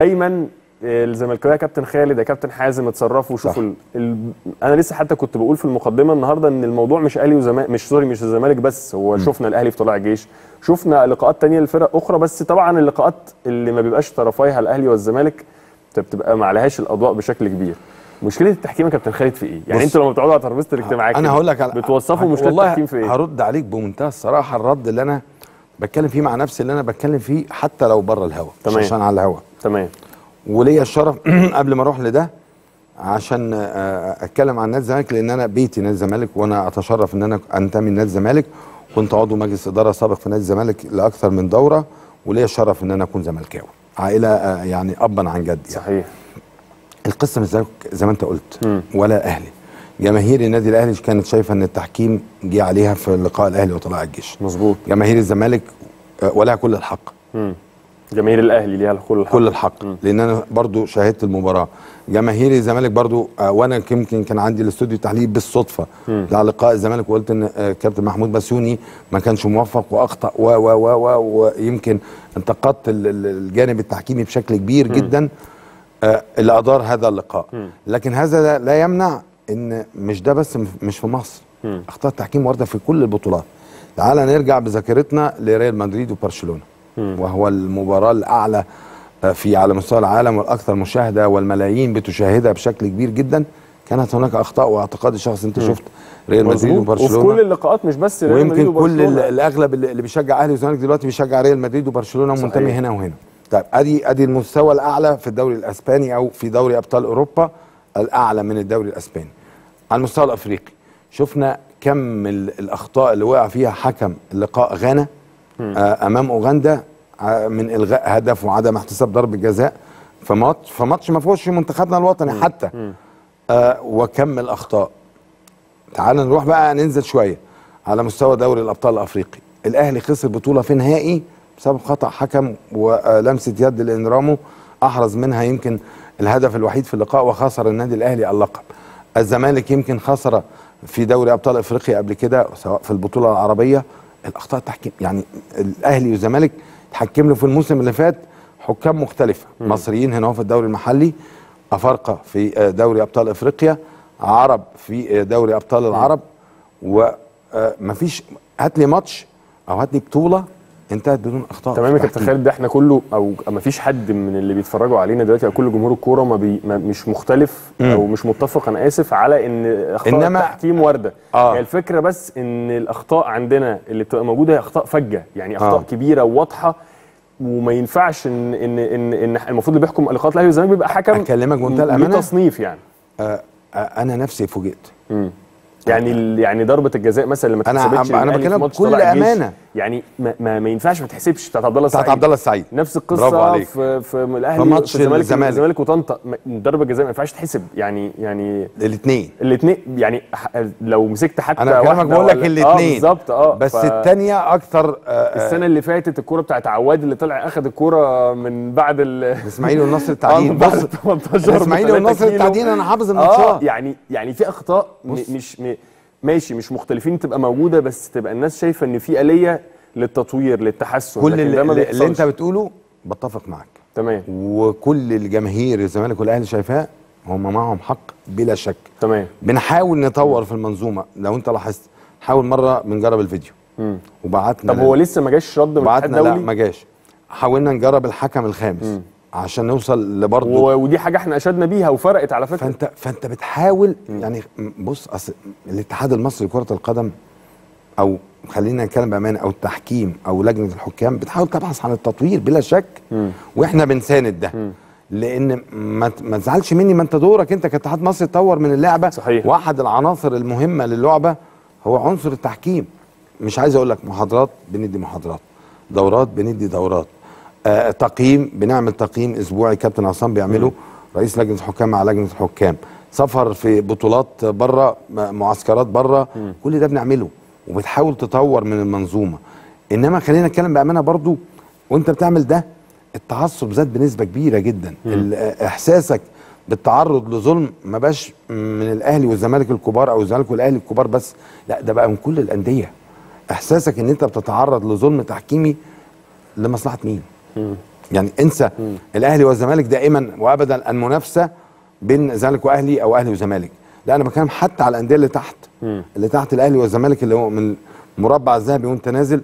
دايما الزملكاويه يا كابتن خالد يا كابتن حازم اتصرفوا صح. وشوفوا ال... ال... انا لسه حتى كنت بقول في المقدمه النهارده ان الموضوع مش اهلي وزمالك مش سوري مش الزمالك بس هو شفنا الاهلي في طلائع الجيش شفنا لقاءات تانية لفرق اخرى بس طبعا اللقاءات اللي ما بيبقاش طرفيها الاهلي والزمالك بتبقى ما عليهاش الاضواء بشكل كبير مشكله التحكيم يا كابتن خالد في ايه يعني بص. انتوا لما بتقعدوا على ترابيزه الاجتماعات انا كده هقول لك على بتوصفوا مشكله والله التحكيم في ايه هرد عليك بمنتهى الصراحه الرد اللي انا بتكلم فيه مع نفسي اللي انا بتكلم فيه حتى لو بره الهوا مش تمام. عشان على الهوا تمام وليا الشرف قبل ما اروح لده عشان آه، اتكلم عن نادي الزمالك لان انا بيتي نادي الزمالك وانا اتشرف ان انا انتمي لنادي الزمالك كنت عضو مجلس اداره سابق في نادي الزمالك لاكثر من دوره وليا الشرف ان انا اكون زملكاوي عائله آه، يعني ابا عن جد يعني. صحيح القصه مش زي- زي ما انت قلت مم. ولا اهلي جماهير النادي الاهلي كانت شايفه ان التحكيم جه عليها في لقاء الاهلي وطلائع الجيش مظبوط جماهير الزمالك آه، ولها كل الحق مم. جماهير الاهلي ليها كل الحق كل الحق لان انا برضو شاهدت المباراه جماهير الزمالك برضو آه، وانا يمكن كان عندي الاستوديو تحليل بالصدفه على لقاء الزمالك وقلت ان آه، كابتن محمود بسيوني ما كانش موفق واخطا و و و و ويمكن انتقدت ال- ال- الجانب التحكيمي بشكل كبير جدا آه، اللي ادار هذا اللقاء لكن هذا لا- لا يمنع ان مش ده بس م- مش في مصر اخطاء التحكيم وارده في كل البطولات تعال نرجع بذاكرتنا لريال مدريد وبرشلونه وهو المباراه الاعلى آه، في على مستوى العالم والاكثر مشاهده والملايين بتشاهدها بشكل كبير جدا كانت هناك اخطاء واعتقادي الشخصي انت شفت ريال مدريد مظبوط وفي كل وبرشلونه اللقاءات مش بس ريال مدريد ويمكن كل ال- وبرشلونة. الاغلب اللي اللي بيشجع اهلي وزمالك دلوقتي بيشجع ريال مدريد وبرشلونه صحيح. ومنتمي هنا وهنا طيب ادي ادي المستوى الاعلى في الدوري الاسباني او في دوري ابطال اوروبا الاعلى من الدوري الاسباني على المستوى الافريقي شفنا كم ال- الاخطاء اللي وقع فيها حكم اللقاء غانا آه امام اوغندا آه من الغاء هدف وعدم احتساب ضربه جزاء في ماتش في ماتش ما فيهوش في منتخبنا الوطني حتى آه وكم الاخطاء تعال نروح بقى ننزل شويه على مستوى دوري الابطال الافريقي الاهلي خسر بطوله في نهائي بسبب خطا حكم ولمسه يد لانرامو احرز منها يمكن الهدف الوحيد في اللقاء وخسر النادي الاهلي اللقب الزمالك يمكن خسر في دوري ابطال افريقيا قبل كده سواء في البطوله العربيه الاخطاء التحكيم يعني الاهلي والزمالك تحكم له في الموسم اللي فات حكام مختلفه مصريين هنا هو في الدوري المحلي افارقه في آه، دوري ابطال افريقيا عرب في آه، دوري ابطال العرب ومفيش هات لي ماتش او هات لي بطوله انتهت بدون اخطاء تمام في يا كابتن التحكيم. خالد ده احنا كله او ما فيش حد من اللي بيتفرجوا علينا دلوقتي او كل جمهور الكوره ما, بي ما مش مختلف او مش متفق انا اسف على ان اخطاء إنما- التحكيم وارده آه. هي الفكره بس ان الاخطاء عندنا اللي بتبقى موجوده هي اخطاء فجه يعني اخطاء آه. كبيره وواضحه وما ينفعش ان ان ان, إن المفروض اللي بيحكم لقاءات الاهلي والزمالك بيبقى حكم أكلمك بمنتهى ليه الأمانة؟ تصنيف يعني آه آه انا نفسي فوجئت يعني ال- يعني ضربه الجزاء مثلا اللي ما أنا- اتحسبتش أنا للأهلي في بكلمك ماتش بكل طلائع الجيش، أمانة. يعني ما, ما, ما ينفعش ما تحسبش بتاعت عبد الله بتاعت السعيد عبد الله السعيد نفس برافو القصه عليك. في في الاهلي في ماتش الزمالك الزمالك. الزمالك وطنطا م- ضربه جزاء ما ينفعش تحسب يعني يعني الاثنين الاثنين يعني ح- لو مسكت حتى انا كلامك واحدة بقول لك ولا- اه الاثنين بالظبط اه بس ف- الثانيه اكثر آه آه السنه اللي فاتت الكوره بتاعت عواد اللي طلع اخذ الكوره من بعد ال الاسماعيلي والنصر آه، التعدين من بعد بص 18 الاسماعيلي بتلاتة والنصر كيلو. التعدين انا حافظ اه الماتشات يعني يعني في اخطاء م- بص. مش م ماشي مش مختلفين تبقى موجوده بس تبقى الناس شايفه ان في اليه للتطوير للتحسن كل لكن اللي, ده ما اللي, اللي انت بيحصلش. بتقوله بتفق معاك تمام وكل الجماهير الزمالك والاهلي شايفاه هم معهم حق بلا شك تمام بنحاول نطور في المنظومه لو انت لاحظت حاول مره بنجرب الفيديو مم. وبعتنا طب هو لسه ما جاش رد من الاتحاد بعتنا لا الدولي ما جاش حاولنا نجرب الحكم الخامس عشان نوصل لبرضه و- ودي حاجه احنا اشدنا بيها وفرقت على فكره فانت فانت بتحاول يعني بص اصل الاتحاد المصري لكره القدم او خلينا نتكلم بامانه او التحكيم او لجنه الحكام بتحاول تبحث عن التطوير بلا شك واحنا بنساند ده لان ما ت- ما تزعلش مني ما انت دورك انت كاتحاد مصري تطور من اللعبه صحيح. واحد العناصر المهمه للعبه هو عنصر التحكيم مش عايز اقول لك محاضرات بندي محاضرات دورات بندي دورات آه تقييم بنعمل تقييم اسبوعي كابتن عصام بيعمله رئيس لجنه الحكام مع لجنه الحكام سفر في بطولات بره معسكرات بره كل ده بنعمله وبتحاول تطور من المنظومه انما خلينا نتكلم بامانه برضو وانت بتعمل ده التعصب زاد بنسبه كبيره جدا ال- احساسك بالتعرض لظلم ما بقاش من الاهلي والزمالك الكبار او الزمالك والاهلي الكبار بس لا ده بقى من كل الانديه احساسك ان انت بتتعرض لظلم تحكيمي لمصلحه مين يعني انسى الاهلي والزمالك دائما وابدا المنافسه بين الزمالك واهلي او اهلي وزمالك لا انا بتكلم حتى على الانديه اللي تحت اللي تحت الاهلي والزمالك اللي هو من المربع الذهبي وانت نازل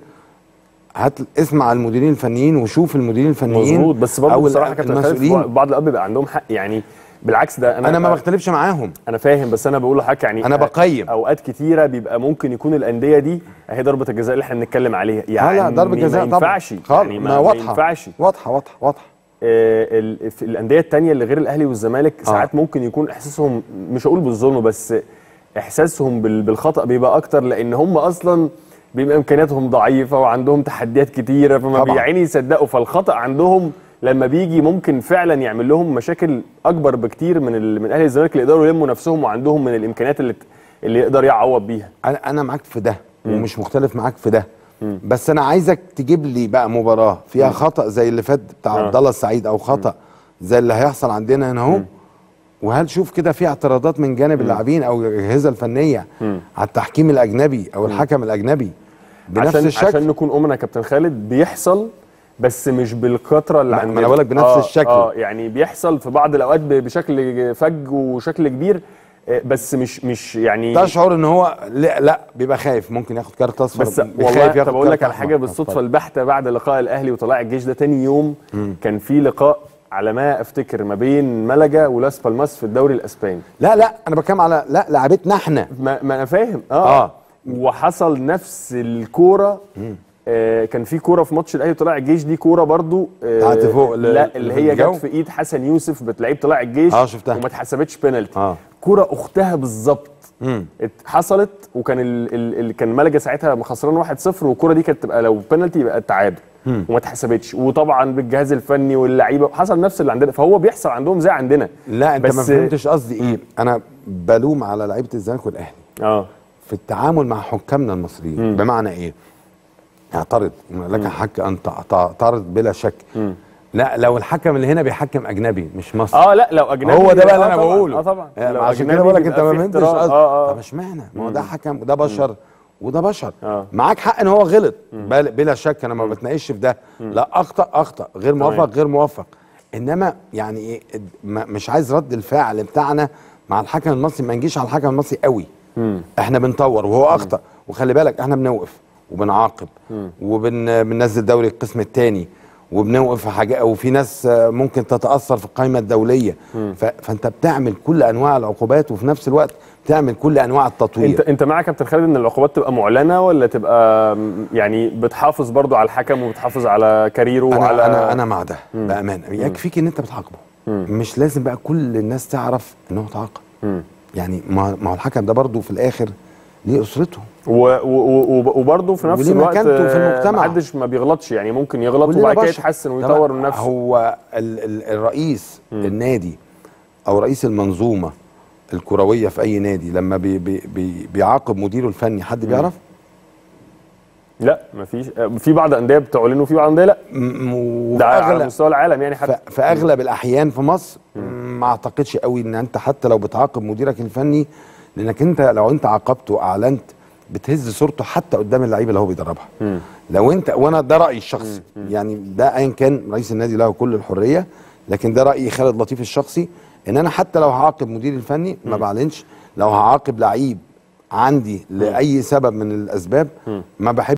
هات اسمع المديرين الفنيين وشوف المديرين الفنيين مظبوط بس برضه أو بصراحه كابتن خالد المسؤولين بعض الاب بيبقى عندهم حق يعني بالعكس ده انا انا ما بختلفش معاهم انا فاهم بس انا بقول لحضرتك يعني أنا بقيم. اوقات كتيره بيبقى ممكن يكون الانديه دي اهي ضربه الجزاء اللي احنا بنتكلم عليها يعني لا لا ضرب جزاء ما طبعا ينفعش خالص يعني ما ما, ما واضحه ينفعش واضحه واضحه واضحه آه، ال- في الانديه التانية اللي غير الاهلي والزمالك ساعات ممكن يكون احساسهم مش هقول بالظلم بس احساسهم بال- بالخطا بيبقى اكتر لان هم اصلا بيبقى امكانياتهم ضعيفه وعندهم تحديات كتيره فما طبعاً. بيعيني يصدقوا فالخطا عندهم لما بيجي ممكن فعلا يعمل لهم مشاكل اكبر بكتير من ال- من اهلي الزمالك اللي يقدروا يلموا نفسهم وعندهم من الامكانيات اللي اللي يقدر يعوض بيها انا انا معاك في ده ومش مختلف معاك في ده بس انا عايزك تجيب لي بقى مباراه فيها خطا زي اللي فات بتاع آه. عبد الله السعيد او خطا زي اللي هيحصل عندنا هنا اهو وهل شوف كده في اعتراضات من جانب اللاعبين او الاجهزه الفنيه على التحكيم الاجنبي او الحكم الاجنبي بنفس عشان الشكل عشان نكون امنا يا كابتن خالد بيحصل بس مش بالكثره اللي ما- ما عندنا أنا بقولك بنفس آه الشكل. اه يعني بيحصل في بعض الاوقات ب- بشكل فج وشكل كبير آه، بس مش مش يعني تشعر ان هو لا, لا بيبقى خايف ممكن ياخد كارت اصفر بس بيخاف والله ياخد طب اقول لك كارت على أحمر. حاجه بالصدفه البحته بعد لقاء الاهلي وطلائع الجيش ده تاني يوم كان في لقاء على ما افتكر ما بين ملجا ولاس بالماس في الدوري الاسباني لا لا انا بتكلم على لا لعبتنا احنا ما, ما انا فاهم اه, آه. وحصل نفس الكوره آه كان في كوره في ماتش الاهلي وطلائع الجيش دي كوره برضو آه بتاعت فوق ال- لا اللي اللي في هي الجو؟ جت في ايد حسن يوسف بتلعيب طلائع الجيش آه، شفتها. وما اتحسبتش بينالتي آه. كوره اختها بالظبط ات- حصلت وكان ال ال ال كان ملجا ساعتها خسران 1-0 والكوره دي كانت تبقى لو بينالتي يبقى التعادل وما اتحسبتش وطبعا بالجهاز الفني واللعيبه حصل نفس اللي عندنا فهو بيحصل عندهم زي عندنا لا انت ما بس- فهمتش قصدي ايه انا بلوم على لعيبه الزمالك والاهلي اه في التعامل مع حكامنا المصريين بمعنى ايه اعترض لك حق ان تع- تعترض بلا شك لا لو الحكم اللي هنا بيحكم اجنبي مش مصري اه لا لو اجنبي هو ده بقى آه اللي انا طبعاً، بقوله اه طبعا يعني لو عشان أجنبي كده بقول لك بيبقى انت ما في فهمتش احترام. قصدي اه طب اه اشمعنى ما هو ده حكم وده بشر وده بشر آه. معاك حق ان هو غلط بل- بلا شك انا ما بتناقش في ده لا اخطا اخطا غير موفق تمام. غير موفق انما يعني ايه ما- مش عايز رد الفعل بتاعنا مع الحكم المصري ما نجيش على الحكم المصري قوي احنا بنطور وهو اخطا وخلي بالك احنا بنوقف وبنعاقب وبننزل دوري القسم الثاني وبنوقف في حاجه وفي ناس آه، ممكن تتاثر في القائمه الدوليه ف... فانت بتعمل كل انواع العقوبات وفي نفس الوقت بتعمل كل انواع التطوير انت انت معاك يا كابتن خالد ان العقوبات تبقى معلنه ولا تبقى م- يعني بتحافظ برضو على الحكم وبتحافظ على كاريره انا وعلى انا انا مع ده بامانه يكفيك ان انت بتعاقبه مش لازم بقى كل الناس تعرف ان هو اتعاقب يعني ما ما هو الحكم ده برضه في الاخر ليه اسرته و- و- و- وبرضه في نفس وليه الوقت مكانته في آه، المجتمع. محدش ما بيغلطش يعني ممكن يغلط كلنا وبعد كده بشر. يتحسن طبعا ويطور من نفسه هو ال ال الرئيس النادي او رئيس المنظومه الكرويه في اي نادي لما بي بي بي بيعاقب مديره الفني حد بيعرف لا مفيش آه، في بعض الانديه بتعلن وفي بعض الانديه لا م- وفي ده على أغلب- مستوى العالم يعني ف- حتى في اغلب الاحيان في مصر ما اعتقدش قوي ان انت حتى لو بتعاقب مديرك الفني لانك انت لو انت عاقبته واعلنت بتهز صورته حتى قدام اللعيبه اللي هو بيدربها لو انت وانا ده رايي الشخصي يعني ده ايا كان رئيس النادي له كل الحريه لكن ده رايي خالد لطيف الشخصي ان انا حتى لو هعاقب مدير الفني ما بعلنش لو هعاقب لعيب عندي لاي سبب من الاسباب ما بحب